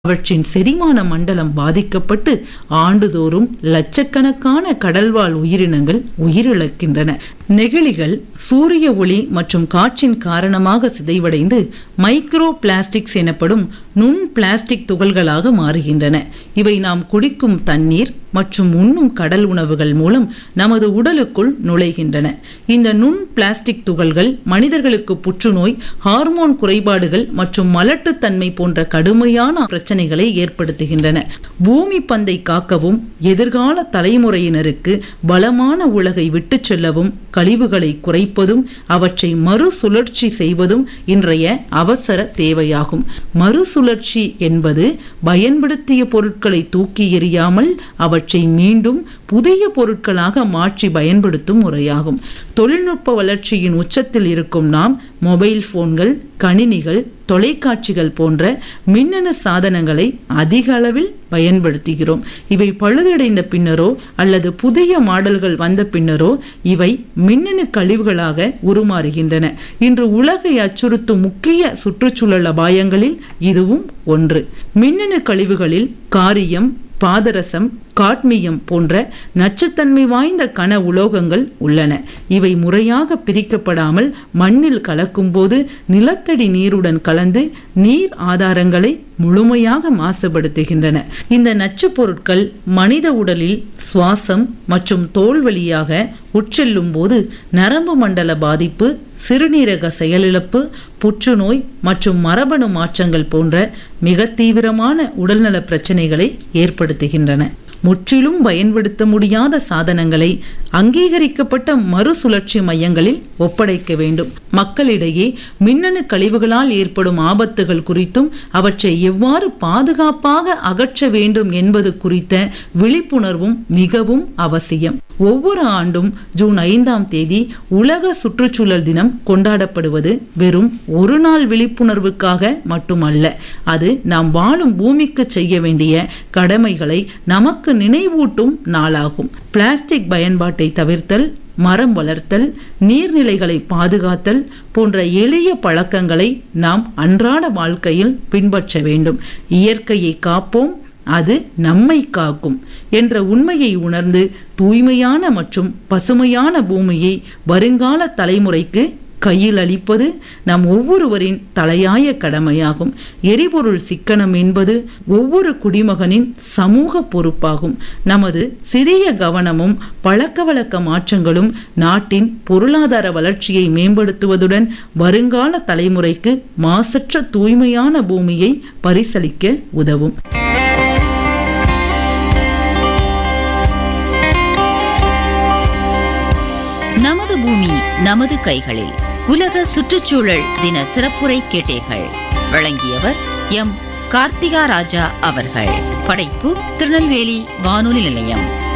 அவற்றின் செரிமான மண்டலம் பாதிக்கப்பட்டு ஆண்டுதோறும் லட்சக்கணக்கான கடல்வாழ் உயிரினங்கள் உயிரிழக்கின்றன நெகிழிகள் சூரிய ஒளி மற்றும் காற்றின் காரணமாக சிதைவடைந்து மைக்ரோ பிளாஸ்டிக்ஸ் எனப்படும் நுண் பிளாஸ்டிக் துகள்களாக மாறுகின்றன இவை நாம் குடிக்கும் தண்ணீர் மற்றும் உண்ணும் கடல் உணவுகள் மூலம் நமது உடலுக்குள் நுழைகின்றன இந்த நுண் பிளாஸ்டிக் துகள்கள் மனிதர்களுக்கு புற்றுநோய் ஹார்மோன் குறைபாடுகள் மற்றும் மலட்டுத்தன்மை போன்ற கடுமையான பிரச்சனைகளை ஏற்படுத்துகின்றன பூமி பந்தை காக்கவும் எதிர்கால தலைமுறையினருக்கு பலமான உலகை விட்டுச் செல்லவும் கழிவுகளை குறைப்பதும் அவற்றை மறுசுழற்சி செய்வதும் இன்றைய அவசர தேவையாகும் மறுசுழற்சி என்பது பயன்படுத்திய பொருட்களை தூக்கி எறியாமல் அவற்றை மீண்டும் புதிய பொருட்களாக மாற்றி பயன்படுத்தும் முறையாகும் தொழில்நுட்ப வளர்ச்சியின் உச்சத்தில் இருக்கும் நாம் மொபைல் போன்கள் கணினிகள் தொலைக்காட்சிகள் போன்ற மின்னணு சாதனங்களை அதிக அளவில் பயன்படுத்துகிறோம் இவை பழுதடைந்த பின்னரோ அல்லது புதிய மாடல்கள் வந்த பின்னரோ இவை மின்னணு கழிவுகளாக உருமாறுகின்றன இன்று உலகை அச்சுறுத்தும் முக்கிய சுற்றுச்சூழல் அபாயங்களில் இதுவும் ஒன்று மின்னணு கழிவுகளில் காரியம் பாதரசம் காட்மியம் போன்ற நச்சுத்தன்மை வாய்ந்த கன உலோகங்கள் உள்ளன இவை முறையாக பிரிக்கப்படாமல் மண்ணில் கலக்கும்போது நிலத்தடி நீருடன் கலந்து நீர் ஆதாரங்களை முழுமையாக மாசுபடுத்துகின்றன இந்த நச்சுப் பொருட்கள் மனித உடலில் சுவாசம் மற்றும் தோல் வழியாக உட்செல்லும் போது நரம்பு மண்டல பாதிப்பு சிறுநீரக செயலிழப்பு புற்றுநோய் மற்றும் மரபணு மாற்றங்கள் போன்ற மிக தீவிரமான உடல்நல பிரச்சனைகளை ஏற்படுத்துகின்றன முற்றிலும் பயன்படுத்த முடியாத சாதனங்களை அங்கீகரிக்கப்பட்ட மறுசுழற்சி மையங்களில் ஒப்படைக்க வேண்டும் மக்களிடையே மின்னணு கழிவுகளால் ஏற்படும் ஆபத்துகள் குறித்தும் அவற்றை எவ்வாறு பாதுகாப்பாக அகற்ற வேண்டும் என்பது குறித்த விழிப்புணர்வும் மிகவும் அவசியம் ஒவ்வொரு ஆண்டும் ஜூன் ஐந்தாம் தேதி உலக சுற்றுச்சூழல் தினம் கொண்டாடப்படுவது வெறும் ஒரு நாள் விழிப்புணர்வுக்காக மட்டுமல்ல அது நாம் வாழும் பூமிக்கு செய்ய வேண்டிய கடமைகளை நமக்கு நினைவூட்டும் நாளாகும் பிளாஸ்டிக் பயன்பாட்டை தவிர்த்தல் மரம் வளர்த்தல் நீர்நிலைகளை பாதுகாத்தல் போன்ற எளிய பழக்கங்களை நாம் அன்றாட வாழ்க்கையில் பின்பற்ற வேண்டும் இயற்கையை காப்போம் அது நம்மை காக்கும் என்ற உண்மையை உணர்ந்து தூய்மையான மற்றும் பசுமையான பூமியை வருங்கால தலைமுறைக்கு கையில் அளிப்பது நம் ஒவ்வொருவரின் தலையாய கடமையாகும் எரிபொருள் சிக்கனம் என்பது ஒவ்வொரு குடிமகனின் சமூக பொறுப்பாகும் நமது சிறிய கவனமும் பழக்க வழக்க மாற்றங்களும் நாட்டின் பொருளாதார வளர்ச்சியை மேம்படுத்துவதுடன் வருங்கால தலைமுறைக்கு மாசற்ற தூய்மையான பூமியை பரிசளிக்க உதவும் நமது பூமி நமது கைகளில் உலக சுற்றுச்சூழல் தின சிறப்புரை கேட்டீர்கள் வழங்கியவர் எம் கார்த்திகா ராஜா அவர்கள் படைப்பு திருநெல்வேலி வானொலி நிலையம்